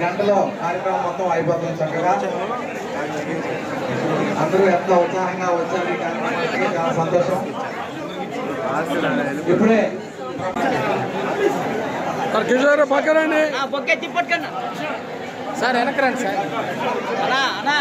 గంటలో కార్యక్రమం మొత్తం అయిపోతుంది చక్కగా అందరూ ఎంతో ఉత్సాహంగా వచ్చారు ఈ కార్యక్రమానికి చాలా సంతోషం ఇప్పుడే సార్ కిషోర్ పక్కనండి బొక్కే తిప్పట్టుకన్నా సార్ వెనకరండి సార్ అనా అనా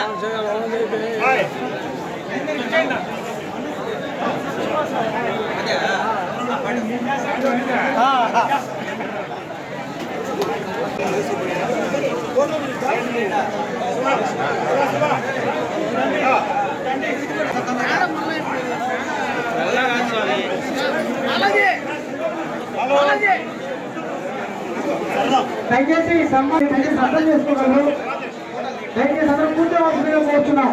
దయచేసి సన్మానం దయచేసి అర్థం చేసుకోగలరు దయచేసి అందరూ కూర్చోవలసిందిగా కోరుతున్నాం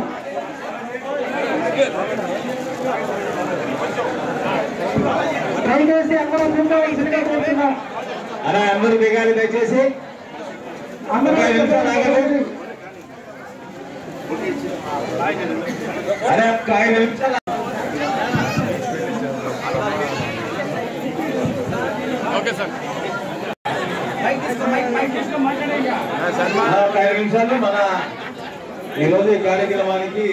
దయచేసి అందరూ కూర్చోవలసిందిగా కోరుతున్నాం అలా అందరూ దిగాలి దయచేసి అందరూ ఒక నిమిషం ఆగండి. అరే ఒక్క ఐదు నిమిషాలు ఓకే సార్ అలా ఒక ఐదు నిమిషాలు మన ఈరోజు ఈ కార్యక్రమానికి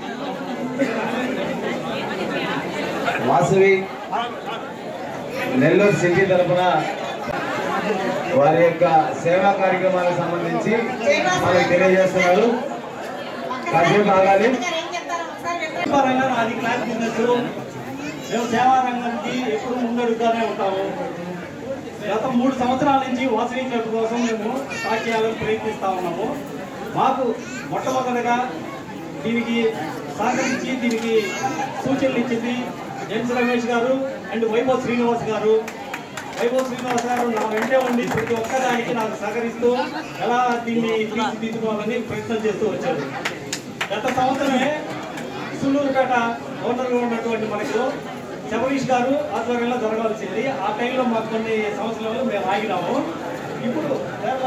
వాసవి నెల్లూరు సిటీ తరఫున వారి యొక్క సేవా కార్యక్రమాలకు సంబంధించి మనకు తెలియజేస్తున్నారు కాసేపు ఆగాలి పరంగా నాది క్లాస్ బిజినెస్ మేము సేవా రంగానికి ఎప్పుడు ముందడుగుతూనే ఉంటాము గత మూడు సంవత్సరాల నుంచి వాసవి క్లబ్ కోసం మేము స్టార్ట్ చేయాలని ప్రయత్నిస్తా ఉన్నాము మాకు మొట్టమొదటిగా దీనికి సహకరించి దీనికి సూచనలు ఇచ్చింది ఎన్స్ రమేష్ గారు అండ్ వైభవ్ శ్రీనివాస్ గారు వైభవ్ శ్రీనివాస్ గారు నా వెంటే ఉండి ప్రతి ఒక్కదానికి నాకు సహకరిస్తూ ఎలా దీన్ని తీర్చిదిద్దుకోవాలని ప్రయత్నం చేస్తూ వచ్చారు గత సంవత్సరమే సుల్లూరుపేట ఓనర్గా ఉన్నటువంటి మనకు శబరీష్ గారు ఆధ్వర్యంలో జరగాల్సింది ఆ టైంలో మాకు కొన్ని సంవత్సరాలు మేము ఆగినాము ఇప్పుడు వేళ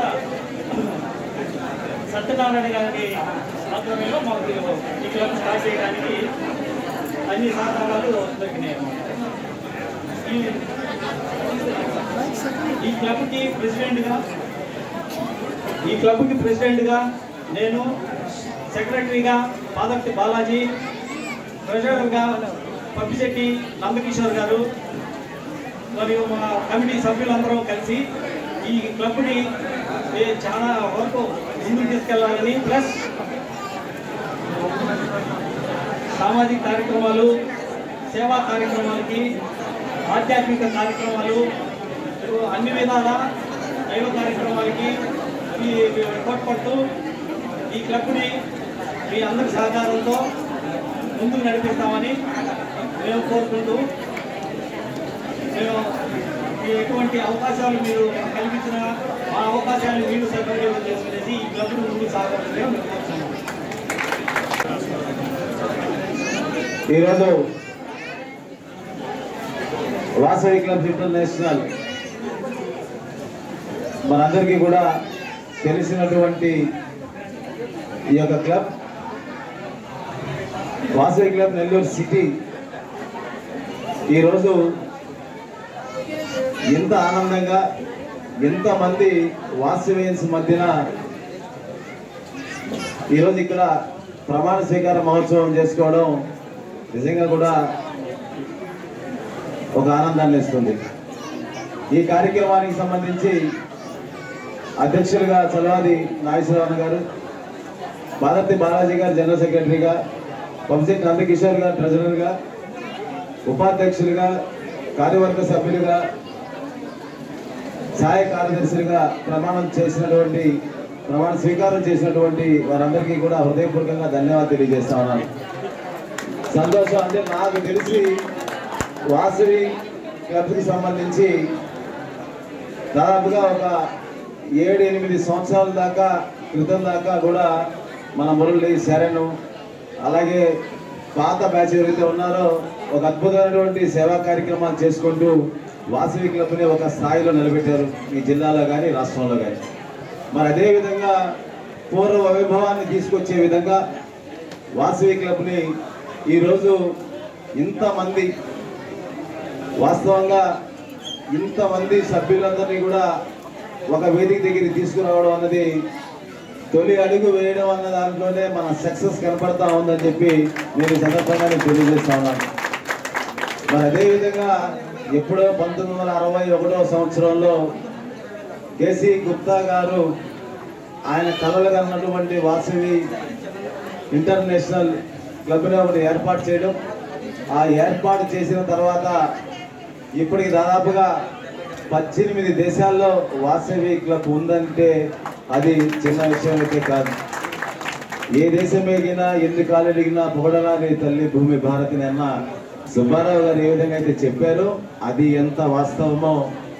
సత్యనారాయణ గారి ఆధ్వర్యంలో మాకు ఈ క్లబ్ స్టార్ట్ చేయడానికి అన్ని సహకారాలు దొరికినాయి అన్నమాట. ఈ ఈ క్లబ్కి ప్రెసిడెంట్గా ఈ క్లబ్కి ప్రెసిడెంట్గా నేను సెక్రటరీగా పాదర్తి బాలాజీ ట్రెజరర్గా పప్పిశెట్టి నందకిషోర్ గారు మరియు మా కమిటీ సభ్యులందరూ కలిసి ఈ క్లబ్ని ఏ- చాలా వరకు ముందుకు తీసుకెళ్లాలని ప్లస్ సామాజిక కార్యక్రమాలు సేవా కార్యక్రమాలకి ఆధ్యాత్మిక కార్యక్రమాలు అన్ని విధాల దైవ కార్యక్రమాలకి ఈ తోడ్పడుతూ ఈ క్లబ్ని మీ అందరి సహకారంతో ముందుకు నడిపిస్తామని మేము కోరుకుంటూ మేము ఈ ఎటువంటి అవకాశాలు మీరు కల్పించిన ఆ అవకాశాలను మీరు సద్వినియోగం చేసుకునేసి ఈ క్లబ్ను ముందుకు సాగాలని మేము కోరుతున్నాం ఈరోజు వాసవి క్లబ్ ఇంటర్నేషనల్ మనందరికీ కూడా తెలిసినటువంటి ఈ యొక్క club Vasavi club Nellore city ఈరోజు ఎంత ఆనందంగా ఎంతమంది వాసవేయన్స్ మధ్యన ఈరోజు ఇక్కడ ప్రమాణ స్వీకార మహోత్సవం చేసుకోవడం నిజంగా కూడా ఒక ఆనందాన్ని ఇస్తుంది ఈ కార్యక్రమానికి సంబంధించి అధ్యక్షులుగా చలవాది నాగేశ్వరరావు గారు భారతి బాలాజీ గారు జనరల్ సెక్రటరీగా వంశెట్టి నందకిషోర్ గారు ట్రెజరర్గా ఉపాధ్యక్షులుగా కార్యవర్గ సభ్యులుగా సహాయ కార్యదర్శులుగా ప్రమాణం చేసినటువంటి ప్రమాణ స్వీకారం చేసినటువంటి వారందరికీ కూడా హృదయపూర్వకంగా ధన్యవాదాలు తెలియజేస్తా ఉన్నాను సంతోషం అంటే నాకు తెలిసి వాసవి క్లబ్కి సంబంధించి దాదాపుగా ఒక ఏడు ఎనిమిది సంవత్సరాల దాకా క్రితం దాకా కూడా మన మురళి శరణు అలాగే పాత బ్యాచ్ ఎవరైతే ఉన్నారో ఒక అద్భుతమైనటువంటి సేవా కార్యక్రమాలు చేసుకుంటూ వాసవి క్లబ్ని ఒక స్థాయిలో నిలబెట్టారు ఈ జిల్లాలో కానీ రాష్ట్రంలో కానీ మరి అదేవిధంగా పూర్వ వైభవాన్ని తీసుకొచ్చే విధంగా వాసవి క్లబ్ని ఈరోజు ఇంతమంది వాస్తవంగా ఇంతమంది సభ్యులందరినీ కూడా ఒక వేదిక దగ్గరికి తీసుకురావడం అన్నది తొలి అడుగు వేయడం అన్న దాంట్లోనే మన సక్సెస్ కనపడతా ఉందని చెప్పి నేను ఈ సందర్భంగా నేను తెలియజేస్తా ఉన్నాను మరి అదేవిధంగా ఎప్పుడో పంతొమ్మిది వందల అరవై ఒకటో సంవత్సరంలో కేసీ గుప్తా గారు ఆయన కలలు కన్నటువంటి వాసవి ఇంటర్నేషనల్ క్లబ్ని ఒకటి ఏర్పాటు చేయడం ఆ ఏర్పాటు చేసిన తర్వాత ఇప్పటికి దాదాపుగా పద్దెనిమిది దేశాల్లో వాసవి క్లబ్ ఉందంటే అది చిన్న విషయం అయితే కాదు ఏ దేశం ఎగినా ఎన్ని కాలు ఎదిగినా పొగడరాని తల్లి భూమి భారతిని అన్న సుబ్బారావు గారు ఏ విధంగా అయితే చెప్పారో అది ఎంత వాస్తవమో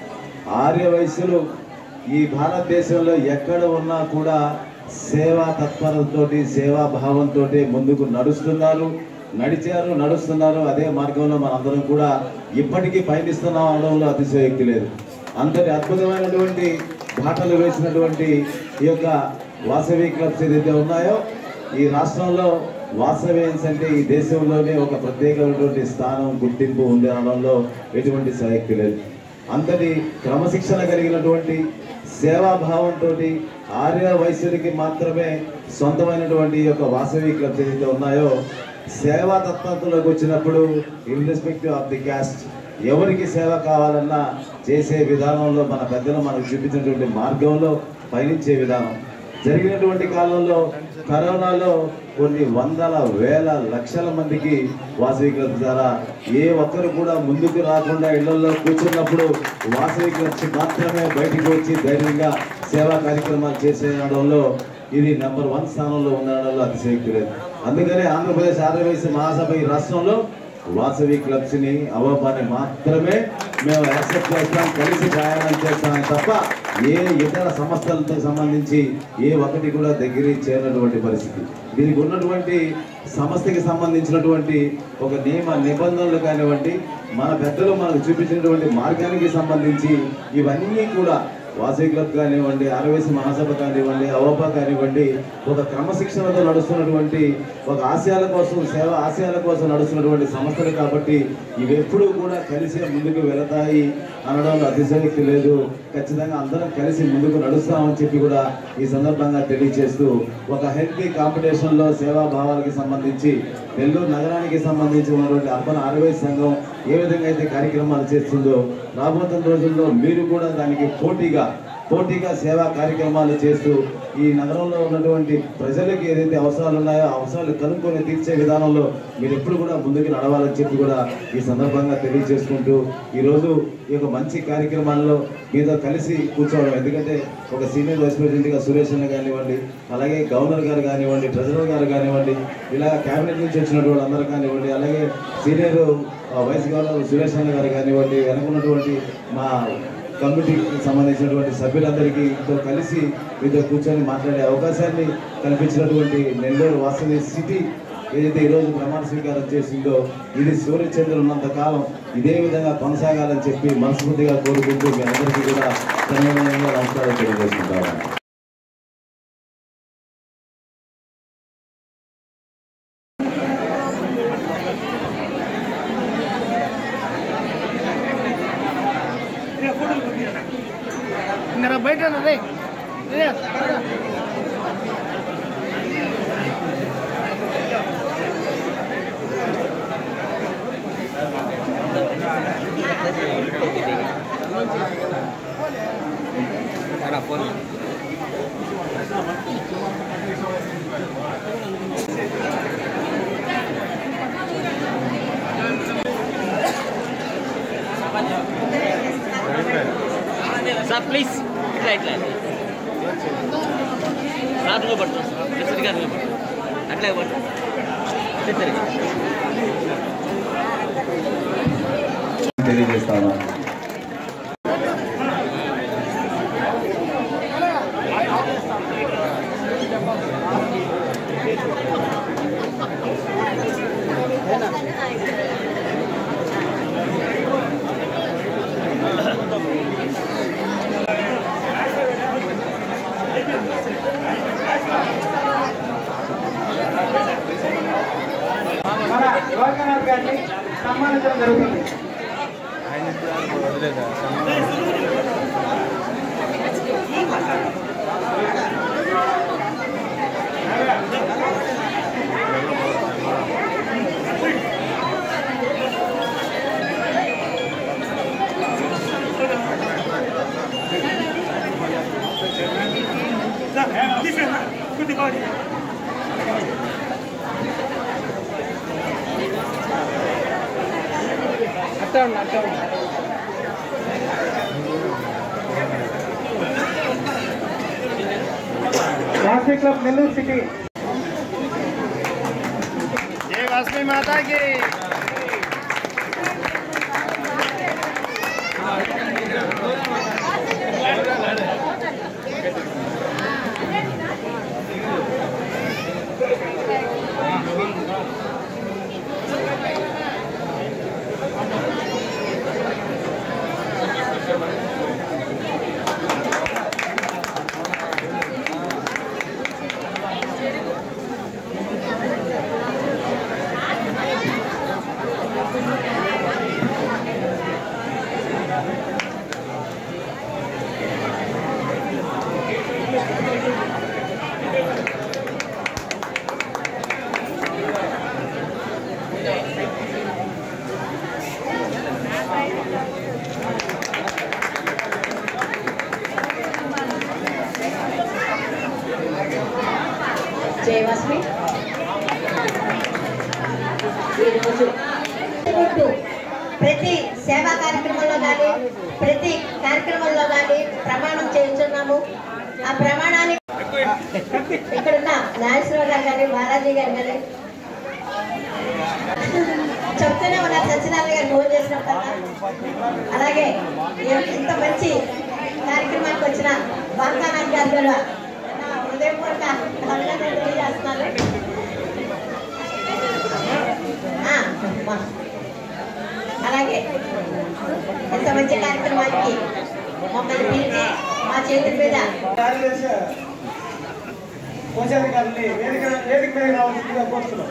ఆర్య వయస్సులు ఈ భారతదేశంలో ఎక్కడ ఉన్నా కూడా సేవా తత్పరతతోటి సేవా భావంతో ముందుకు నడుస్తున్నారు నడిచారు నడుస్తున్నారు అదే మార్గంలో మనందరం కూడా ఇప్పటికీ పయనిస్తున్నాం అనడంలో అతిశయోక్తి లేదు అంతటి అద్భుతమైనటువంటి బాటలు వేసినటువంటి ఈ యొక్క వాసవి క్లబ్స్ ఏదైతే ఉన్నాయో ఈ రాష్ట్రంలో వాసవేన్స్ అంటే ఈ దేశంలోనే ఒక ప్రత్యేకమైనటువంటి స్థానం గుర్తింపు ఉంది అనడంలో ఎటువంటి సయక్తి లేదు అంతటి క్రమశిక్షణ కలిగినటువంటి సేవాభావంతో ఆర్య వయసులకి మాత్రమే సొంతమైనటువంటి ఈ యొక్క వాసవి క్లబ్స్ ఏదైతే ఉన్నాయో సేవా తత్పరతలోకి వచ్చినప్పుడు ఇర్రెస్పెక్టివ్ ఆఫ్ ది క్యాస్ట్ ఎవరికి సేవ కావాలన్నా చేసే విధానంలో మన పెద్దలు మనకు చూపించినటువంటి మార్గంలో పయనించే విధానం జరిగినటువంటి కాలంలో కరోనాలో కొన్ని వందల వేల లక్షల మందికి వాసవి క్లబ్ ద్వారా ఏ ఒక్కరు కూడా ముందుకు రాకుండా ఇళ్లలో కూర్చున్నప్పుడు వాసవి క్లబ్స్ మాత్రమే బయటికి వచ్చి ధైర్యంగా సేవా కార్యక్రమాలు చేసేయడంలో ఇది నెంబర్ వన్ స్థానంలో ఉండడంలో అతిశయక్తి లేదు అందుకనే ఆంధ్రప్రదేశ్ ఆర్యవైశ్య మహాసభ ఈ రాష్ట్రంలో వాసవి క్లబ్స్ ని అవపాన్ని మాత్రమే మేము యాక్సెప్ట్ చేస్తాం కలిసి ప్రయాణం చేస్తాం తప్ప ఏ ఇతర సంస్థలతో సంబంధించి ఏ ఒక్కటి కూడా దగ్గర చేరినటువంటి పరిస్థితి దీనికి ఉన్నటువంటి సంస్థకి సంబంధించినటువంటి ఒక నియమ నిబంధనలు కానివ్వండి మన పెద్దలు మనకు చూపించినటువంటి మార్గానికి సంబంధించి ఇవన్నీ కూడా వాసవి క్లబ్ కానివ్వండి ఆర్వేసి మహాసభ కానివ్వండి అవప కానివ్వండి ఒక క్రమశిక్షణతో నడుస్తున్నటువంటి ఒక ఆశయాల కోసం సేవ ఆశయాల కోసం నడుస్తున్నటువంటి సంస్థలు కాబట్టి ఇవి ఎప్పుడూ కూడా కలిసి ముందుకు వెళతాయి అనడంలో అతిశయక్తి లేదు ఖచ్చితంగా అందరం కలిసి ముందుకు నడుస్తామని చెప్పి కూడా ఈ సందర్భంగా తెలియజేస్తూ ఒక హెల్తీ కాంపిటీషన్లో సేవా భావాలకి సంబంధించి నెల్లూరు నగరానికి సంబంధించి ఉన్నటువంటి అర్బన్ ఆర్వైస్ సంఘం ఏ విధంగా అయితే కార్యక్రమాలు చేస్తుందో రాబోతున్న రోజుల్లో మీరు కూడా దానికి పోటీగా పోటీగా సేవా కార్యక్రమాలు చేస్తూ ఈ నగరంలో ఉన్నటువంటి ప్రజలకు ఏదైతే అవసరాలు ఉన్నాయో ఆ అవసరాలు కనుక్కొని తీర్చే విధానంలో మీరు ఎప్పుడు కూడా ముందుకు నడవాలని చెప్పి కూడా ఈ సందర్భంగా తెలియజేసుకుంటూ ఈరోజు ఈ యొక్క మంచి కార్యక్రమాల్లో మీతో కలిసి కూర్చోవడం ఎందుకంటే ఒక సీనియర్ వైస్ ప్రెసిడెంట్గా సురేష్ అన్న కానివ్వండి అలాగే గవర్నర్ గారు కానివ్వండి ట్రెజరర్ గారు కానివ్వండి ఇలా కేబినెట్ నుంచి వచ్చినటువంటి అందరూ కానివ్వండి అలాగే సీనియర్ ఆ, వైస్ గవర్నర్ సురేష్ అన్న గారు కానివ్వండి వెనుకున్నటువంటి మా కమిటీకి సంబంధించినటువంటి సభ్యులందరికీ తో కలిసి మీతో కూర్చొని మాట్లాడే అవకాశాన్ని కల్పించినటువంటి నెల్లూరు వాసవి సిటీ ఏదైతే ఈరోజు ప్రమాణ స్వీకారం చేసిందో ఇది సూర్యచంద్రులు ఉన్నంత కాలం ఇదే విధంగా కొనసాగాలని చెప్పి మనస్ఫూర్తిగా కోరుకుంటూ మీ అందరికీ కూడా ధన్యవాదాలు నమస్కారం తెలియజేసుకుంటాను ఇంకా బయట రే రే సార్ ప్లీజ్ ఇట్లా ఇట్లా సార్ నువ్వు పట్టు సరిగా నువ్వు పట్టు అట్లా పట్టు సరిగా తెలియజేస్తాను మన లోకనాథ్ గారిని సన్మానించడం జరుగుతుంది వాసవి క్లబ్ నెల్లూరు సిటీ జై వాసవి మాతాకి జయవాస్మి ఈరోజు ఉంటూ ప్రతి సేవా కార్యక్రమంలో కానీ ప్రతి కార్యక్రమంలో కానీ ప్రమాణం చేస్తున్నాము ఆ ప్రమాణాన్ని ఇక్కడున్న నాగేశ్వరరావు గారు కానీ బాలాజీ గారు కానీ చెప్తూనే ఉన్నారు సత్యనారాయణ గారు ఫోన్ చేసినప్పుడు అలాగే ఎ- ఇంత మంచి కార్యక్రమానికి వచ్చిన వార్తానాథ్ గారు కూడా నా హృదయపూర్వక అభినందనలు తెలియజేస్తున్నాను ఆ, మా. అలాగే ఇంత మంచి కార్యక్రమానికి మమ్మల్ని పిలిచి మా చేతుల మీద కార్యదర్శి కోశారి గారిని వేదిక వేదిక మీద రావాల్సిందిగా కోరుతున్నాం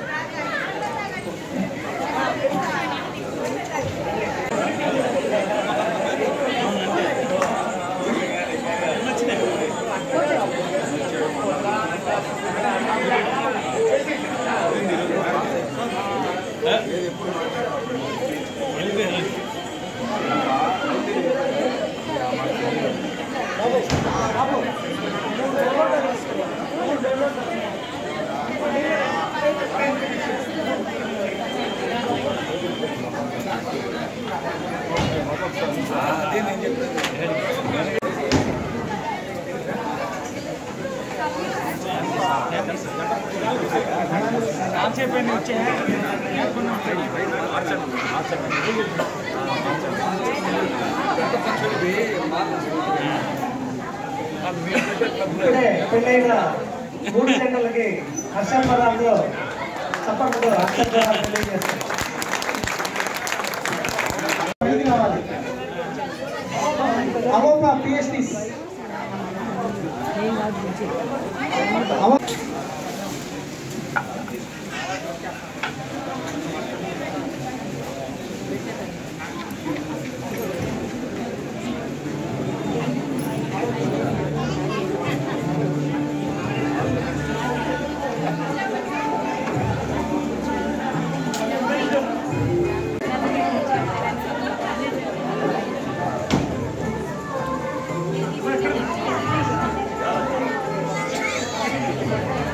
ఇప్పుడే పెళ్ళైన మూడు జంటలకి హర్షపరాలు చప్పట్లు హర్షపరాలు తెలియజేస్తాం ఇది కావాలి అవోపా పిహెచ్డిస్ అవ జై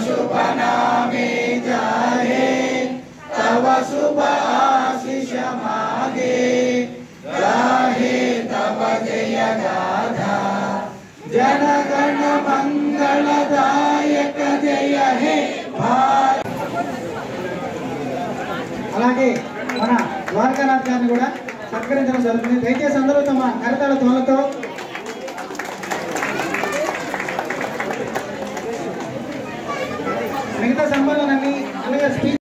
అలాగే మన ద్వారకానాథ్ గారిని కూడా సత్కరించడం జరుగుతుంది దయచేసి అందరూ తమ కరతాళ ధ్వనులతో మిగతా సంబంధాలన్నీ అలాగే స్పీచ్